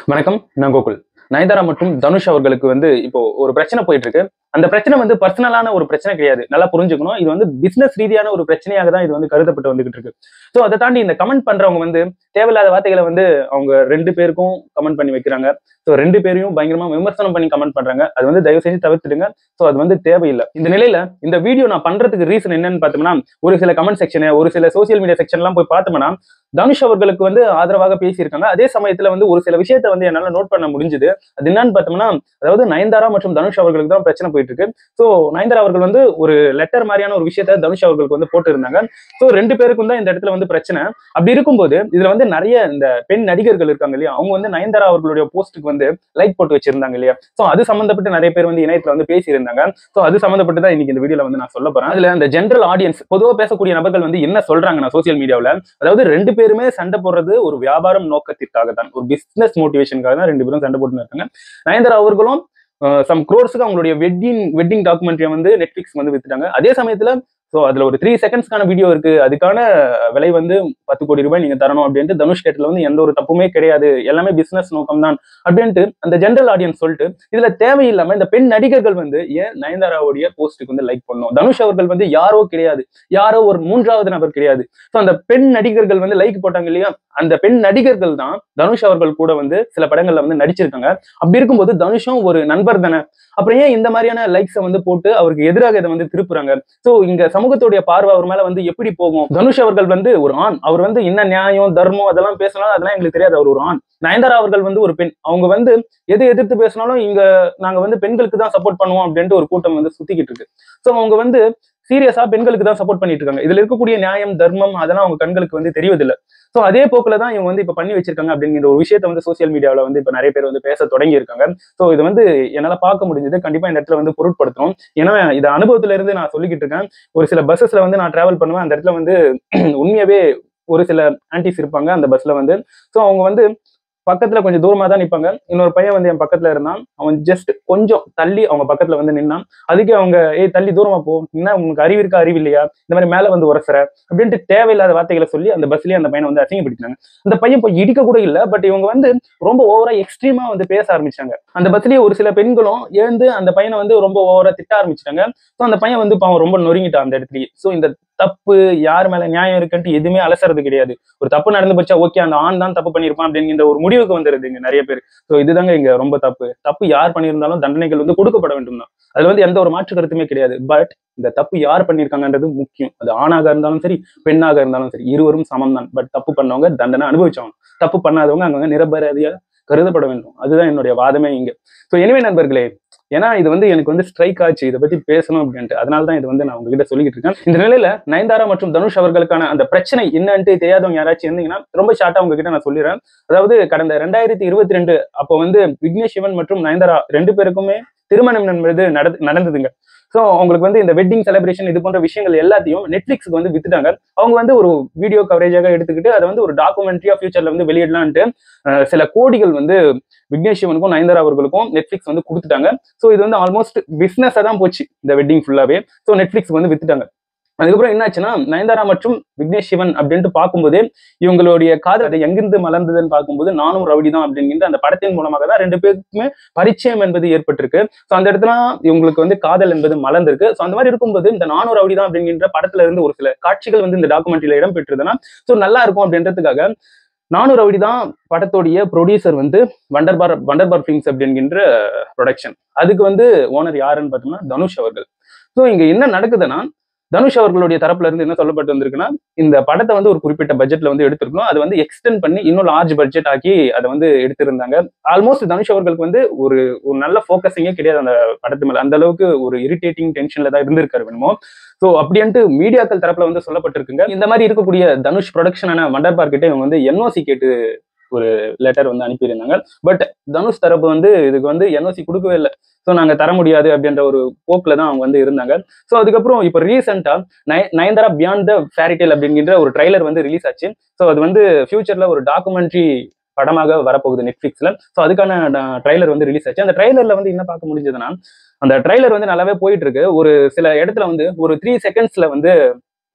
வணக்கம் நான் கோகுல் நயன்தாரா மற்றும் தனுஷ் அவர்களுக்கு வந்து இப்போ ஒரு பிரச்சனை போயிட்டு இருக்கு அந்த பிரச்சனை வந்து பர்சனலான ஒரு பிரச்சனை கிடையாது நல்லா புரிஞ்சுக்கணும் இது வந்து பிசினஸ் ரீதியான ஒரு பிரச்சனையாக தான் இது வந்து கருதப்பட்டு வந்துகிட்டு இருக்கு ஸோ அதை தாண்டி இந்த கமெண்ட் பண்றவங்க வந்து தேவையில்லாத வார்த்தைகளை வந்து அவங்க ரெண்டு பேருக்கும் கமெண்ட் பண்ணி வைக்கிறாங்க ஸோ ரெண்டு பேரையும் பயங்கரமா விமர்சனம் பண்ணி கமெண்ட் பண்றாங்க அது வந்து தயவு செஞ்சு தவிர்த்துடுங்க ஸோ அது வந்து தேவையில்லை இந்த நிலையில இந்த வீடியோ நான் பண்றதுக்கு ரீசன் என்னன்னு பார்த்தோம்னா ஒரு சில கமெண்ட் செக்ஷன் ஒரு சில சோசியல் மீடியா செக்ஷன்லாம் போய் பார்த்தோம்னா தனுஷ் அவர்களுக்கு வந்து ஆதரவாக பேசியிருக்காங்க அதே சமயத்துல வந்து ஒரு சில விஷயத்த வந்து என்னால நோட் பண்ண முடிஞ்சுது அது என்னன்னு பார்த்தோம்னா அதாவது நயன்தாரா மற்றும் தனுஷ் அவர்களுக்கு தான் பிரச்சனை போயிட்டு இருக்கு ஸோ நயன்தாரா அவர்கள் வந்து ஒரு லெட்டர் மாதிரியான ஒரு விஷயத்த தனுஷ் அவர்களுக்கு வந்து போட்டு இருந்தாங்க ஸோ ரெண்டு பேருக்கும் தான் இந்த இடத்துல வந்து பிரச்சனை அப்படி இருக்கும்போது இதுல வந்து நிறைய இந்த பெண் நடிகர்கள் இருக்காங்க இல்லையா அவங்க வந்து நயன்தாரா அவர்களுடைய போஸ்ட்டுக்கு வந்து லைக் போட்டு வச்சிருந்தாங்க இல்லையா ஸோ அது சம்பந்தப்பட்டு நிறைய பேர் வந்து இணையத்துல வந்து பேசியிருந்தாங்க ஸோ அது சம்பந்தப்பட்டு தான் இன்னைக்கு இந்த வீடியோல வந்து நான் சொல்ல போறேன் அதுல அந்த ஜென்ரல் ஆடியன்ஸ் பொதுவாக பேசக்கூடிய நபர்கள் வந்து என்ன சொல்றாங்க நான் சோசியல் மீடியாவில் அதாவது ரெண்டு பேருமே சண்டை போடுறது ஒரு வியாபாரம் நோக்கத்திற்காக தான் ஒரு பிசினஸ் மோட்டிவேஷனுக்காக தான் ரெண்டு பேரும் சண்டை போட்டுன்னு இருக்காங்க நயன்தாரா அவர்களும் சம் க்ரோர்ஸுக்கு அவங்களுடைய வெட்டிங் வெட்டிங் டாக்குமெண்ட்ரியை வந்து நெட்ஃபிளிக்ஸ் வந்து வித்துட்டாங்க அதே சமயத்துல ஸோ அதுல ஒரு த்ரீ செகண்ட்ஸ்க்கான வீடியோ இருக்கு அதுக்கான விலை வந்து பத்து கோடி ரூபாய் நீங்க தரணும் அப்படின்ட்டு தனுஷ் கேட்டில் வந்து எந்த ஒரு தப்புமே கிடையாது எல்லாமே பிசினஸ் நோக்கம் தான் அப்படின்ட்டு அந்த ஜென்ரல் ஆடியன்ஸ் சொல்லிட்டு இதுல தேவையில்லாம இந்த பெண் நடிகர்கள் வந்து ஏன் நயன்தாராவுடைய போஸ்ட்டுக்கு வந்து லைக் பண்ணணும் தனுஷ் அவர்கள் வந்து யாரோ கிடையாது யாரோ ஒரு மூன்றாவது நபர் கிடையாது ஸோ அந்த பெண் நடிகர்கள் வந்து லைக் போட்டாங்க இல்லையா அந்த பெண் நடிகர்கள் தான் தனுஷ் அவர்கள் கூட வந்து சில படங்கள்ல வந்து நடிச்சிருக்காங்க அப்படி இருக்கும்போது தனுஷும் ஒரு நண்பர் தானே அப்புறம் ஏன் இந்த மாதிரியான லைக்ஸை வந்து போட்டு அவருக்கு எதிராக இதை வந்து திருப்புறாங்க ஸோ இங்க சமூகத்துடைய பார்வை அவர் மேல வந்து எப்படி போகும் தனுஷ் அவர்கள் வந்து ஒரு ஆண் அவர் வந்து என்ன நியாயம் தர்மம் அதெல்லாம் பேசினாலும் அதெல்லாம் எங்களுக்கு தெரியாது அவர் ஒரு ஆண் நயன்தாரா அவர்கள் வந்து ஒரு பெண் அவங்க வந்து எது எதிர்த்து பேசினாலும் இங்க நாங்க வந்து பெண்களுக்கு தான் சப்போர்ட் பண்ணுவோம் அப்படின்ட்டு ஒரு கூட்டம் வந்து சுத்திக்கிட்டு இருக்கு ஸோ அவங்க வந்து சீரியஸா பெண்களுக்கு தான் சப்போர்ட் பண்ணிட்டு இருக்காங்க இதுல இருக்கக்கூடிய நியாயம் தர்மம் அதெல்லாம் அவங்க கண்களுக்கு வந்து தெரிவதில்லை ஸோ அதே போக்குல தான் இவங்க வந்து இப்ப பண்ணி வச்சிருக்காங்க அப்படிங்கிற ஒரு விஷயத்த வந்து சோசியல் மீடியாவில் வந்து இப்ப நிறைய பேர் வந்து பேச தொடங்கி இருக்காங்க ஸோ இது வந்து என்னால பார்க்க முடிஞ்சது கண்டிப்பா இந்த இடத்துல வந்து பொருட்படுத்தணும் ஏன்னா இது அனுபவத்துல இருந்து நான் சொல்லிக்கிட்டு இருக்கேன் ஒரு சில பஸ்ஸஸ்ல வந்து நான் டிராவல் பண்ணுவேன் அந்த இடத்துல வந்து உண்மையாவே ஒரு சில ஆன்டிஸ் இருப்பாங்க அந்த பஸ்ல வந்து ஸோ அவங்க வந்து பக்கத்துல கொஞ்சம் தூரமா தான் நிப்பாங்க இன்னொரு பையன் வந்து என் பக்கத்துல இருந்தான் அவன் ஜஸ்ட் கொஞ்சம் தள்ளி அவங்க பக்கத்துல வந்து நின்னான் அதுக்கே அவங்க ஏய் தள்ளி தூரமா போ என்ன உனக்கு அறிவு இருக்கா அறிவு இல்லையா இந்த மாதிரி மேல வந்து உரசுற அப்படின்ட்டு தேவையில்லாத வார்த்தைகளை சொல்லி அந்த பஸ்லயே அந்த பையனை வந்து அசிங்கப்படுத்தினாங்க அந்த பையன் போய் இடிக்க கூட இல்லை பட் இவங்க வந்து ரொம்ப ஓவரா எக்ஸ்ட்ரீமா வந்து பேச ஆரம்பிச்சாங்க அந்த பஸ்லயே ஒரு சில பெண்களும் எழுந்து அந்த பையனை வந்து ரொம்ப ஓவரா திட்ட ஆரம்பிச்சிட்டாங்க ஸோ அந்த பையன் வந்து பாவம் ரொம்ப நொறுங்கிட்டான் அந்த இடத்துலயே ஸோ இந்த தப்பு யார் மேல நியாயம் இருக்குன்ட்டு எதுவுமே அலசறது கிடையாது ஒரு தப்பு நடந்து போச்சா ஓகே அந்த ஆண் தான் தப்பு பண்ணியிருப்பான் அப்படிங்கிற ஒரு முடிவுக்கு வந்துருது இங்க நிறைய பேர் ஸோ இதுதாங்க இங்க ரொம்ப தப்பு தப்பு யார் பண்ணியிருந்தாலும் தண்டனைகள் வந்து கொடுக்கப்பட வேண்டும் தான் அதுல வந்து எந்த ஒரு மாற்று கருத்துமே கிடையாது பட் இந்த தப்பு யார் பண்ணியிருக்காங்கன்றது முக்கியம் அது ஆணாக இருந்தாலும் சரி பெண்ணாக இருந்தாலும் சரி இருவரும் சமம் தான் பட் தப்பு பண்ணவங்க தண்டனை அனுபவிச்சவங்க தப்பு பண்ணாதவங்க அங்க நிரபராதியா கருதப்பட வேண்டும் அதுதான் என்னுடைய வாதமே இங்க ஸோ எனவே நண்பர்களே ஏன்னா இது வந்து எனக்கு வந்து ஸ்ட்ரைக் ஆச்சு இதை பத்தி பேசணும் அப்படின்ட்டு அதனால தான் இது வந்து நான் உங்ககிட்ட சொல்லிக்கிட்டு இருக்கேன் இந்த நிலையில நயன்தாரா மற்றும் தனுஷ் அவர்களுக்கான அந்த பிரச்சனை என்னன்ட்டு தெரியாதவங்க யாராச்சும் இருந்தீங்கன்னா ரொம்ப ஷார்ட்டா உங்ககிட்ட நான் சொல்லிடுறேன் அதாவது கடந்த ரெண்டாயிரத்தி இருபத்தி ரெண்டு அப்போ வந்து விக்னேஷ் சிவன் மற்றும் நயன்தாரா ரெண்டு பேருக்குமே திருமணம் என்பது நட நடந்ததுங்க ஸோ அவங்களுக்கு வந்து இந்த வெட்டிங் செலிப்ரேஷன் இது போன்ற விஷயங்கள் எல்லாத்தையும் நெட்ஃபிளிக்ஸ்க்கு வந்து வித்துட்டாங்க அவங்க வந்து ஒரு வீடியோ கவரேஜாக எடுத்துக்கிட்டு அதை வந்து ஒரு டாக்குமெண்ட்ரியா ஃபியூச்சர்ல வந்து வெளியிடலான்ட்டு சில கோடிகள் வந்து விக்னேஷ் சிவனுக்கும் நயன்தாரா அவர்களுக்கும் நெட்ஃபிளிக்ஸ் வந்து கொடுத்துட்டாங்க ஸோ இது வந்து ஆல்மோஸ்ட் பிஸ்னஸாக தான் போச்சு இந்த வெட்டிங் ஃபுல்லாவே ஸோ நெட்ஃபிளிக்ஸ் வந்து வித்துட்டாங்க அதுக்கப்புறம் என்னாச்சுன்னா நயன்தாரா மற்றும் விக்னேஷ் சிவன் அப்படின்ட்டு பார்க்கும்போதே இவங்களுடைய காதல் அதை எங்கிருந்து மலர்ந்ததுன்னு பார்க்கும்போது நானும் ரவுடி தான் அப்படிங்கிற அந்த படத்தின் மூலமாக தான் ரெண்டு பேருக்குமே பரிச்சயம் என்பது ஏற்பட்டிருக்கு ஸோ அந்த இடத்துல இவங்களுக்கு வந்து காதல் என்பது மலர்ந்திருக்கு ஸோ அந்த மாதிரி இருக்கும்போது இந்த நானும் ரவுடி தான் அப்படிங்கிற படத்துல இருந்து ஒரு சில காட்சிகள் வந்து இந்த டாக்குமெண்ட்ரியில இடம் பெற்றிருந்தனா ஸோ நல்லா இருக்கும் அப்படின்றதுக்காக நானூறு ரவுடி தான் படத்துடைய ப்ரொடியூசர் வந்து வண்டர்பார் வண்டர்பார் ஃபிலிம்ஸ் அப்படிங்கிற ப்ரொடக்ஷன் அதுக்கு வந்து ஓனர் யாருன்னு பார்த்தோம்னா தனுஷ் அவர்கள் ஸோ இங்க என்ன நடக்குதுன்னா தனுஷ் அவர்களுடைய தரப்புல இருந்து என்ன சொல்லப்பட்டு வந்திருக்குன்னா இந்த படத்தை வந்து ஒரு குறிப்பிட்ட பட்ஜெட்ல வந்து எடுத்திருக்கணும் அது வந்து எக்ஸ்டெண்ட் பண்ணி இன்னும் லார்ஜ் பட்ஜெட் ஆக்கி அதை வந்து எடுத்திருந்தாங்க ஆல்மோஸ்ட் தனுஷ் அவர்களுக்கு வந்து ஒரு ஒரு நல்ல ஃபோக்கஸிங்கே கிடையாது அந்த படத்து மேல அந்த அளவுக்கு ஒரு இரிட்டேட்டிங் டென்ஷன்ல தான் இருந்திருக்காரு வேணுமோ ஸோ அப்படின்ட்டு மீடியாக்கள் தரப்புல வந்து சொல்லப்பட்டிருக்குங்க இந்த மாதிரி இருக்கக்கூடிய தனுஷ் ப்ரொடக்ஷனான வண்டர் பார்க்கிட்ட இவங்க வந்து என்ஓசி கேட்டு ஒரு லெட்டர் வந்து அனுப்பியிருந்தாங்க பட் தனுஷ் தரப்பு வந்து இதுக்கு வந்து என்ஓசி கொடுக்கவே இல்லை ஸோ நாங்கள் தர முடியாது அப்படின்ற ஒரு போக்கில் தான் அவங்க வந்து இருந்தாங்க ஸோ அதுக்கப்புறம் இப்போ ரீசெண்டாக நய நயன்தாரா பியாண்ட் த ஃபேரிடேல் அப்படிங்கிற ஒரு ட்ரைலர் வந்து ரிலீஸ் ஆச்சு ஸோ அது வந்து ஃபியூச்சரில் ஒரு டாக்குமெண்ட்ரி படமாக வரப்போகுது நெட்ஃபிளிக்ஸ்ல ஸோ அதுக்கான ட்ரைலர் வந்து ரிலீஸ் ஆச்சு அந்த ட்ரைலர்ல வந்து என்ன பார்க்க முடிஞ்சதுன்னா அந்த ட்ரைலர் வந்து நல்லாவே போயிட்டு இருக்கு ஒரு சில இடத்துல வந்து ஒரு த்ரீ செகண்ட்ஸ்ல வந்து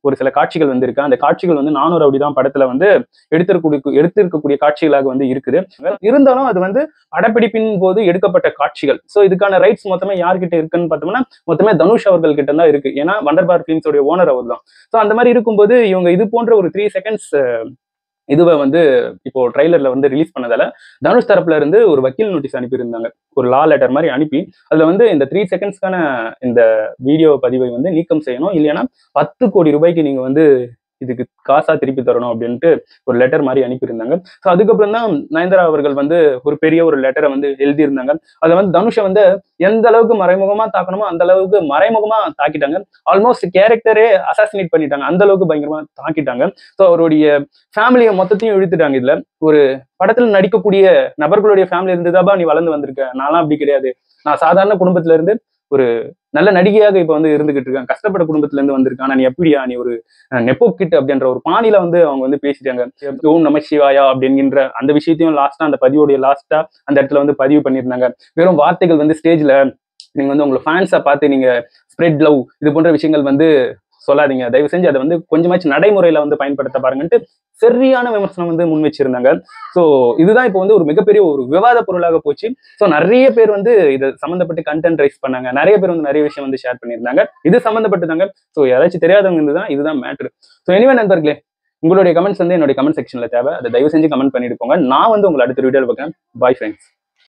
ஒரு சில காட்சிகள் வந்து இருக்கு அந்த காட்சிகள் வந்து நானூறு அப்படிதான் படத்துல வந்து எடுத்திருக்கக்கூடிய எடுத்திருக்கக்கூடிய காட்சிகளாக வந்து இருக்குது இருந்தாலும் அது வந்து படப்பிடிப்பின் போது எடுக்கப்பட்ட காட்சிகள் ஸோ இதுக்கான ரைட்ஸ் மொத்தமே யார்கிட்ட இருக்குன்னு பார்த்தோம்னா மொத்தமே தனுஷ் அவர்கள் கிட்ட தான் இருக்கு ஏன்னா வண்டர்பார் ஃபிலிம்ஸோட ஓனர் அவர் தான் ஸோ அந்த மாதிரி இருக்கும்போது இவங்க இது போன்ற ஒரு த்ரீ செகண்ட்ஸ் இதுவை வந்து இப்போ ட்ரைலர்ல வந்து ரிலீஸ் பண்ணதால தனுஷ் தரப்புல இருந்து ஒரு வக்கீல் நோட்டீஸ் அனுப்பியிருந்தாங்க ஒரு லா லெட்டர் மாதிரி அனுப்பி அதுல வந்து இந்த த்ரீ செகண்ட்ஸ்க்கான இந்த வீடியோ பதிவை வந்து நீக்கம் செய்யணும் இல்லைன்னா பத்து கோடி ரூபாய்க்கு நீங்க வந்து இதுக்கு காசா திருப்பி தரணும் அப்படின்ட்டு ஒரு லெட்டர் மாதிரி அனுப்பியிருந்தாங்க ஸோ அதுக்கப்புறம் தான் நயன்தாரா அவர்கள் வந்து ஒரு பெரிய ஒரு லெட்டரை வந்து எழுதியிருந்தாங்க அதை வந்து தனுஷை வந்து எந்த அளவுக்கு மறைமுகமா தாக்கணுமோ அந்த அளவுக்கு மறைமுகமா தாக்கிட்டாங்க ஆல்மோஸ்ட் கேரக்டரே அசாசினேட் பண்ணிட்டாங்க அந்த அளவுக்கு பயங்கரமா தாக்கிட்டாங்க ஸோ அவருடைய ஃபேமிலியை மொத்தத்தையும் இழுத்துட்டாங்க இதுல ஒரு படத்துல நடிக்கக்கூடிய நபர்களுடைய ஃபேமிலி இருந்துதாப்பா நீ வளர்ந்து வந்திருக்க நான்லாம் அப்படி கிடையாது நான் சாதாரண குடும்பத்துல இருந்து ஒரு நல்ல நடிகையாக இப்ப வந்து இருந்துகிட்டு இருக்கேன் கஷ்டப்பட்ட குடும்பத்துல இருந்து வந்திருக்கேன் ஆனா நீ எப்படியா நீ ஒரு நெப்போ கிட் அப்படின்ற ஒரு பாணியில வந்து அவங்க வந்து பேசிட்டாங்க ஓம் நம சிவாயா அப்படிங்கிற அந்த விஷயத்தையும் லாஸ்டா அந்த பதிவோடைய லாஸ்டா அந்த இடத்துல வந்து பதிவு பண்ணியிருந்தாங்க வெறும் வார்த்தைகள் வந்து ஸ்டேஜ்ல நீங்க வந்து உங்களை ஃபேன்ஸை பார்த்து நீங்க ஸ்ப்ரெட் லவ் இது போன்ற விஷயங்கள் வந்து சொல்லாதீங்க தயவு செஞ்சு அதை வந்து கொஞ்சமாச்சும் நடைமுறையில வந்து பயன்படுத்த பாருங்கன்ட்டு சரியான விமர்சனம் வந்து முன் வச்சிருந்தாங்க ஸோ இதுதான் இப்போ வந்து ஒரு மிகப்பெரிய ஒரு விவாத பொருளாக போச்சு ஸோ நிறைய பேர் வந்து இது சம்மந்தப்பட்டு கண்டென்ட் ரைஸ் பண்ணாங்க நிறைய பேர் வந்து நிறைய விஷயம் வந்து ஷேர் பண்ணியிருந்தாங்க இது சம்மந்தப்பட்டதாங்க ஸோ யாராச்சும் தெரியாதவங்க இருந்துதான் இதுதான் மேட்ரு ஸோ எனிவே நண்பர்களே உங்களுடைய கமெண்ட்ஸ் வந்து என்னுடைய கமெண்ட் செக்ஷன்ல தேவை அதை தயவு செஞ்சு கமெண்ட் பண்ணிட்டு போங்க நான் வந்து உங்களை அடுத்த வீடியோவில் பார்க்குறேன் பாய் ஃப்ரெண்ட்ஸ்